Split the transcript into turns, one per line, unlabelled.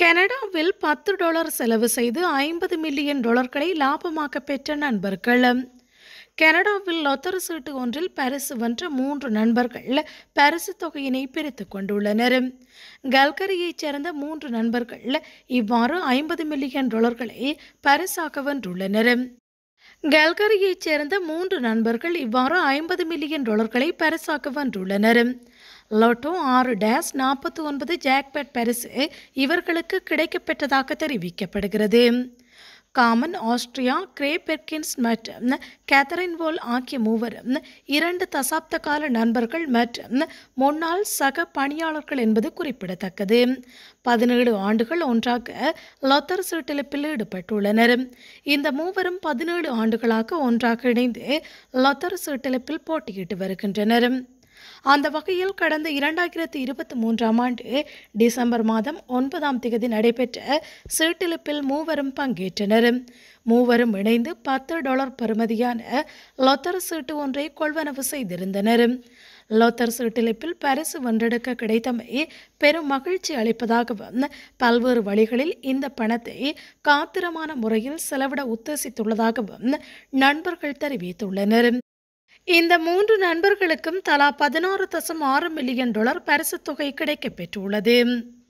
கனடாவில் பத்து டாலர் செலவு செய்து ஐம்பது மில்லியன் டாலர்களை லாபமாக பெற்ற நண்பர்கள் கனடாவில் லொத்தர் சீட்டு ஒன்றில் பரிசு வென்ற மூன்று நண்பர்கள் பரிசு தொகையினை பிரித்துக் கொண்டுள்ளனர் கல்கரியைச் சேர்ந்த மூன்று நண்பர்கள் இவ்வாறு ஐம்பது மில்லியன் டாலர்களை பரிசாக வென்றுள்ளனர் கல்கரியைச் சேர்ந்த மூன்று நண்பர்கள் இவ்வாறு ஐம்பது மில்லியன் டாலர்களை பரிசாக வென்றுள்ளனர் லோட்டோ ஆறு டேஸ் நாற்பத்தி ஒன்பது ஜாக்பேட் பரிசு இவர்களுக்கு கிடைக்கப்பெற்றதாக தெரிவிக்கப்படுகிறது காமன் ஆஸ்ட்ரியா கிரே பெர்கின்ஸ் மற்றும் கேத்தரின் வோல் ஆகிய மூவரும் இரண்டு தசாப்த கால நண்பர்கள் மற்றும் முன்னாள் சக பணியாளர்கள் என்பது குறிப்பிடத்தக்கது பதினேழு ஆண்டுகள் ஒன்றாக லொத்தர் சீட்டெழுப்பில் ஈடுபட்டுள்ளனர் இந்த மூவரும் பதினேழு ஆண்டுகளாக ஒன்றாக இணைந்து லொத்தர் சீட்டெழுப்பில் போட்டியிட்டு வருகின்றனர் அந்த வகையில் கடந்த இரண்டாயிரத்தி இருபத்தி மூன்றாம் ஆண்டு டிசம்பர் மாதம் ஒன்பதாம் தேதி நடைபெற்ற சீட்டெழுப்பில் மூவரும் பங்கேற்றனர் மூவரும் இணைந்து பத்து டாலர் பெறுமதியான லொத்தர் சீட்டு ஒன்றை கொள்வனவு செய்திருந்தனர் லோத்தர் சீட்டெழுப்பில் பரிசு வென்றெடுக்க கிடைத்தமை பெரும் மகிழ்ச்சி அளிப்பதாகவும் பல்வேறு வழிகளில் இந்த பணத்தை காத்திரமான முறையில் செலவிட உத்தேசித்துள்ளதாகவும் நண்பர்கள் தெரிவித்துள்ளனர் இந்த மூன்று நண்பர்களுக்கும் தலா பதினாறு தசம் ஆறு மில்லியன் டாலர் பரிசுத் தொகை கிடைக்கப்பெற்றுள்ளது